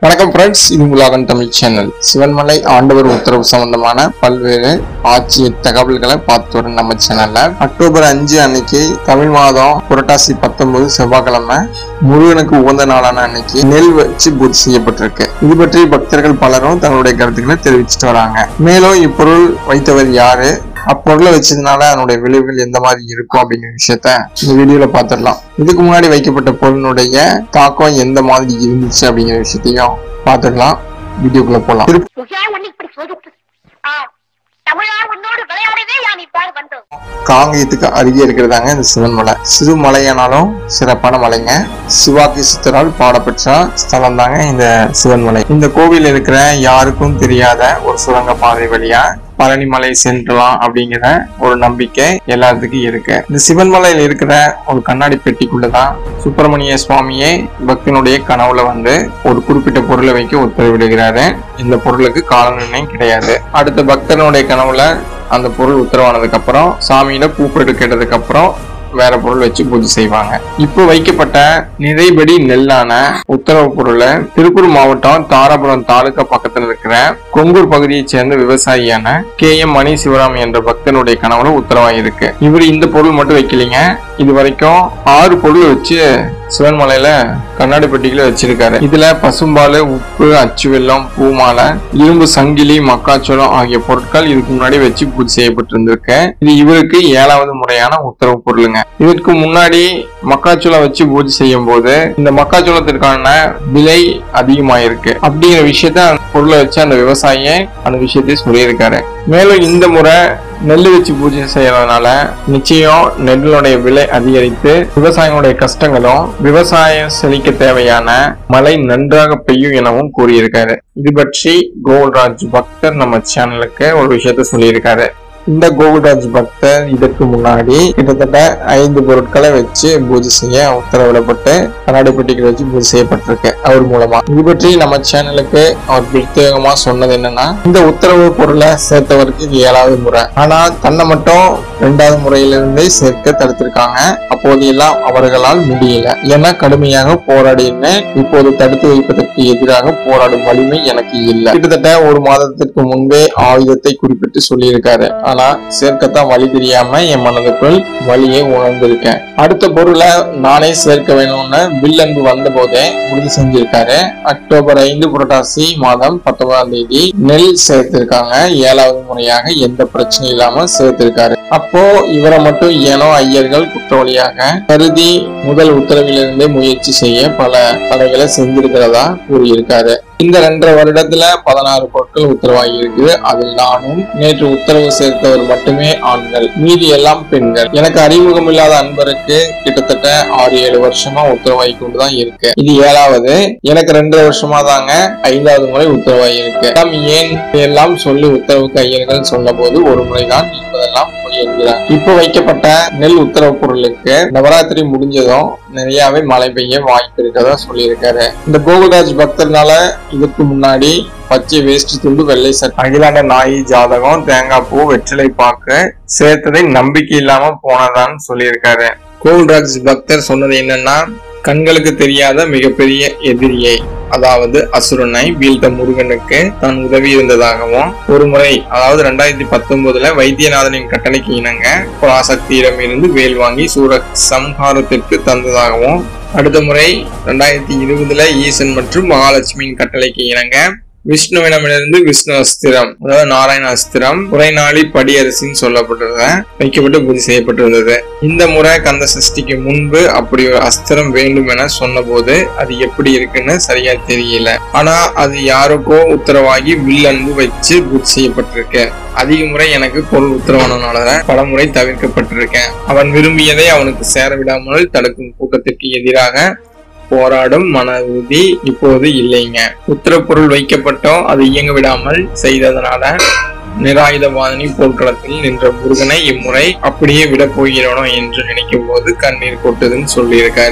வணக்கம் ஃப்ரெண்ட்ஸ் இது உலாகன் தமிழ் சேனல் சிவன்மலை ஆண்டவர் உத்தரவு சம்பந்தமான பல்வேறு ஆட்சி தகவல்களை பார்த்து வரோம் நம்ம சேனல்ல அக்டோபர் அஞ்சு அன்னைக்கு தமிழ் மாதம் புரட்டாசி பத்தொன்பது செவ்வாய்க்கிழமை முருகனுக்கு உகந்த நாளான அன்னைக்கு நெல் வச்சு பூஜை செய்யப்பட்டிருக்கு இது பற்றி பக்தர்கள் பலரும் தங்களுடைய கருத்துக்களை தெரிவிச்சிட்டு வராங்க மேலும் இப்பொருள் வைத்தவர் யாரு அப்பொருளை வச்சதுனால அதனுடைய விளைவுகள் எந்த மாதிரி இருக்கும் அப்படிங்கிற விஷயத்த இந்த வீடியோல பார்த்துடலாம் இதுக்கு முன்னாடி வைக்கப்பட்ட பொருளினுடைய தாக்கம் எந்த மாதிரி இருந்துச்சு அப்படிங்கிற விஷயத்தையும் பார்த்துடலாம் வீடியோக்குள்ள போலாம் திருப்பி சுகே உன்னை இப்படி சொல்லிட்டு ஆ தமிழா உன்னோடு விளையாடவே யான் இவ்வாறு வந்தோம் காங்கேயத்துக்கு அருகே இருக்கிறதாங்க இந்த சிவன் மலை சிறு மலையானாலும் சிறப்பான மலைங்க சிவாக்கி சித்தரால் பாடப்பெற்ற ஸ்தலம் தாங்க இந்த சிவன் மலை இந்த கோவில் இருக்கிற யாருக்கும் தெரியாத ஒரு சுரங்க பாதை வழியா பழனி மலை சென்றலாம் அப்படிங்கிற ஒரு நம்பிக்கை எல்லாத்துக்கும் இருக்கு இந்த சிவன் மலையில இருக்கிற ஒரு கண்ணாடி பெட்டிக்குள்ளதான் சுப்பிரமணிய சுவாமியே பக்தனுடைய கனவுல வந்து ஒரு குறிப்பிட்ட பொருளை வைக்க உத்தரவிடுகிறாரு இந்த பொருளுக்கு கால நிர்ணயம் கிடையாது அடுத்த பக்தனுடைய கனவுல அந்த பொருள் உத்தரவானதுக்கு அப்புறம் சாமியில பூப்பெடு கேட்டதுக்கு அப்புறம் வேற பொருள் வச்சு பூஜை செய்வாங்க இப்போ வைக்கப்பட்ட நிறைபடி நெல்லான உத்தரவு பொருளை திருப்பூர் மாவட்டம் தாராபுரம் தாலுகா பக்கத்துல இருக்கிற கொங்கூர் பகுதியைச் சேர்ந்த விவசாயியான கே எம் மணி சிவராம் என்ற பக்தனுடைய கனவுல உத்தரவாயிருக்கு இவர் இந்த பொருள் மட்டும் வைக்கலைங்க இது வரைக்கும் ஆறு பொருள் வச்சு சிவன்மலையில கண்ணாடி பெட்டிகளை வச்சிருக்காரு இதுல பசும்பால் உப்பு அச்சு வெல்லம் பூமாலை இரும்பு சங்கிலி மக்காச்சோளம் ஆகிய பொருட்கள் இதுக்கு முன்னாடி வச்சு பூஜை செய்யப்பட்டிருந்திருக்கு இது இவருக்கு ஏழாவது முறையான உத்தரவு பொருளுங்க இதற்கு முன்னாடி மக்காச்சோளம் வச்சு பூஜை செய்யும் போது இந்த மக்காச்சோளத்திற்கான விலை அதிகமாயிருக்கு அப்படிங்கிற விஷயத்த அந்த பொருளை வச்சு அந்த விவசாயியே அந்த விஷயத்தை சொல்லியிருக்காரு மேலும் இந்த முறை நெல் வச்சு பூஜை செய்யறதுனால நிச்சயம் நெல்லுடைய விலை அதிகரித்து விவசாயிகளுடைய கஷ்டங்களும் விவசாயம் செழிக்க தேவையான மழை நன்றாக பெய்யும் எனவும் கூறியிருக்காரு இது பற்றி கோகுல்ராஜ் பக்தர் நம்ம சேனலுக்கு ஒரு விஷயத்த சொல்லியிருக்காரு இந்த கோகுல்ராஜ் பக்தர் இதற்கு முன்னாடி கிட்டத்தட்ட ஐந்து பொருட்களை வச்சு பூஜை செய்ய உத்தரவிடப்பட்டு கண்ணாடி பெட்டிகள் வச்சு பூஜை செய்யப்பட்டிருக்கு அவர் மூலமா இது பற்றி நம்ம சேனலுக்கு அவர் பிரத்யேகமா சொன்னது என்னன்னா இந்த உத்தரவு பொருளை சேர்த்தவருக்கு இது ஏழாவது முறை ஆனா தன்னை மட்டும் இரண்டாவது முறையிலிருந்தே சேர்க்க தடுத்திருக்காங்க அப்போது எல்லாம் அவர்களால் முடியல என கடுமையாக போராடினேன் இப்போது தடுத்து வைப்பதற்கு எதிராக போராடும் வலிமை எனக்கு இல்லை கிட்டத்தட்ட ஒரு மாதத்திற்கு முன்பே ஆயுதத்தை குறிப்பிட்டு சொல்லியிருக்காரு ஆனா சேர்க்கத்தான் வழி தெரியாம என் மனதுக்குள் வழியை உணர்ந்திருக்கேன் அடுத்த பொருளை நானே சேர்க்க வேணும்னு வில் அன்பு வந்த போதே உறுதி செஞ்சிருக்காரு அக்டோபர் ஐந்து புரட்டாசி மாதம் பத்தொன்பதாம் தேதி நெல் சேர்த்திருக்காங்க ஏழாவது முறையாக எந்த பிரச்சனையும் இல்லாம சேர்த்திருக்காரு அப்போ இவரை மட்டும் ஏனோ ஐயர்கள் குற்றவாளியாக கருதி முதல் உத்தரவிலிருந்தே முயற்சி செய்ய பல தடைகளை செஞ்சிருக்கிறதா கூறியிருக்காரு இந்த ரெண்டரை வருடத்துல பதினாறு பொருட்கள் உத்தரவாகி இருக்குது அதில் நானும் நேற்று உத்தரவு சேர்த்தவர் மட்டுமே ஆண்கள் மீதி எல்லாம் பெண்கள் எனக்கு அறிமுகம் இல்லாத அன்பருக்கு கிட்டத்தட்ட ஆறு ஏழு வருஷமா உத்தரவாகி கொண்டுதான் இருக்கு இது ஏழாவது எனக்கு ரெண்டரை வருஷமா தாங்க ஐந்தாவது முறை உத்தரவாகி இருக்கு எல்லாம் ஏன் எல்லாம் சொல்லி உத்தரவுக்கு ஐயர்கள் சொன்ன போது ஒரு முறைதான் என்பதெல்லாம் பொய் என்கிறார் இப்போ வைக்கப்பட்ட நெல் உத்தரவு பொருளுக்கு நவராத்திரி முடிஞ்சதும் நிறையவே மழை பெய்ய வாய்ப்பு இருக்கதா சொல்லியிருக்காரு இந்த கோகுல்ராஜ் பக்தர்னால இதற்கு முன்னாடி பச்சை வேஷ்டி துண்டு வெள்ளை சட்டை அகிலாண்ட நாய் ஜாதகம் தேங்காய் பூ வெற்றிலை பாக்கு சேர்த்ததை நம்பிக்கை இல்லாம போனதான்னு சொல்லியிருக்காரு கோகுல்ராஜ் பக்தர் சொன்னது என்னன்னா கண்களுக்கு தெரியாத மிகப்பெரிய எதிரியை அதாவது அசுரனை வீழ்த்த முருகனுக்கு தான் உதவி இருந்ததாகவும் ஒரு முறை அதாவது ரெண்டாயிரத்தி பத்தொன்பதுல வைத்தியநாதனின் கட்டளைக்கு இணங்க பராசக்தியிடம் இருந்து வேல் வாங்கி சூர சம்ஹாரத்திற்கு தந்ததாகவும் அடுத்த முறை ரெண்டாயிரத்தி இருபதுல ஈசன் மற்றும் மகாலட்சுமியின் கட்டளைக்கு இணங்க விஷ்ணுவிடமிருந்து விஷ்ணு அஸ்திரம் அதாவது நாராயண அஸ்திரம் உரைநாளி படியரசின்னு சொல்லப்பட்டது வைக்கப்பட்டு பூஜை செய்யப்பட்டிருந்தது இந்த முறை கந்த சஷ்டிக்கு முன்பு அப்படி ஒரு அஸ்திரம் வேண்டும் என சொன்னபோது அது எப்படி இருக்குன்னு சரியா தெரியல ஆனா அது யாருக்கோ உத்தரவாகி வில் அன்பு வச்சு பூஜை செய்யப்பட்டிருக்கு அதிக முறை எனக்கு பொருள் உத்தரவானனால பல முறை தவிர்க்கப்பட்டிருக்கேன் அவன் விரும்பியதை அவனுக்கு சேர விடாமல் தடுக்கும் கூட்டத்திற்கு எதிராக போராடும் மன உறுதி இப்போது இல்லைங்க உத்தரப்பொருள் வைக்கப்பட்டோம் அது இயங்க விடாமல் செய்ததனால நிராயுதபாதனி போர்க்களத்தில் நின்ற முருகனை இம்முறை அப்படியே விட போகிறோனோ என்று நினைக்கும் போது கண்ணீர் கொட்டுதுன்னு சொல்லியிருக்காரு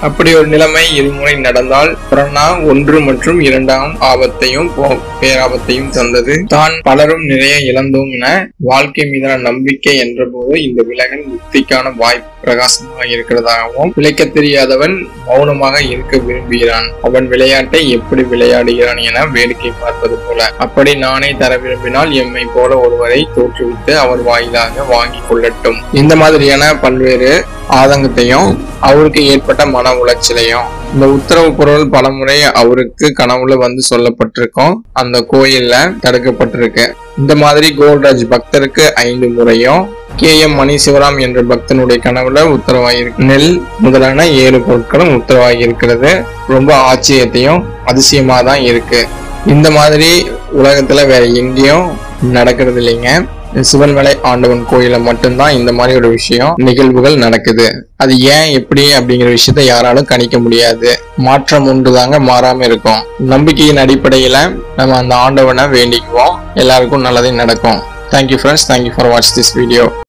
அப்படி ஒரு நிலைமை இருமுறை நடந்தால் கொரோனா ஒன்று மற்றும் இரண்டாம் ஆபத்தையும் போ- பேராபத்தையும் தந்தது தான் பலரும் நிறைய இழந்தோம் என வாழ்க்கை மீதான நம்பிக்கை என்ற போது இந்த விலகல் முக்திக்கான வாய்ப்பு பிரகாசமாக இருக்கிறதாகவும் விளைக்க தெரியாதவன் மௌனமாக இருக்க விரும்புகிறான் அவன் விளையாட்டை எப்படி விளையாடுகிறான் என வேடிக்கை பார்ப்பது போல அப்படி நானே தர விரும்பினால் எம்மை போல ஒருவரை தோற்றுவித்து அவர் வாயிலாக வாங்கி கொள்ளட்டும் இந்த மாதிரியான பல்வேறு ஆதங்கத்தையும் அவருக்கு ஏற்பட்ட மன உளைச்சலையும் இந்த உத்தரவு பொருள் பலமுறை அவருக்கு கனவுல வந்து சொல்லப்பட்டிருக்கும் அந்த கோயில்ல தடுக்கப்பட்டிருக்கு இந்த மாதிரி கோல்ராஜ் பக்தருக்கு ஐந்து முறையும் கே எம் மணி சிவராம் என்ற பக்தனுடைய கனவுல உத்தரவாயிருக்கு நெல் முதலான ஏழு பொருட்களும் உத்தரவாகி இருக்கிறது ரொம்ப ஆச்சரியத்தையும் அதிசயமா தான் இருக்கு இந்த மாதிரி உலகத்துல வேற எங்கேயும் நடக்கிறது இல்லைங்க சிவன்மலை ஆண்டவன் கோயில மட்டும்தான் இந்த மாதிரி ஒரு விஷயம் நிகழ்வுகள் நடக்குது அது ஏன் எப்படி அப்படிங்கிற விஷயத்த யாராலும் கணிக்க முடியாது மாற்றம் ஒன்றுதாங்க மாறாம இருக்கும் நம்பிக்கையின் அடிப்படையில நம்ம அந்த ஆண்டவனை வேண்டிக்குவோம் எல்லாருக்கும் நல்லதே நடக்கும் thank you friends thank you for watch this video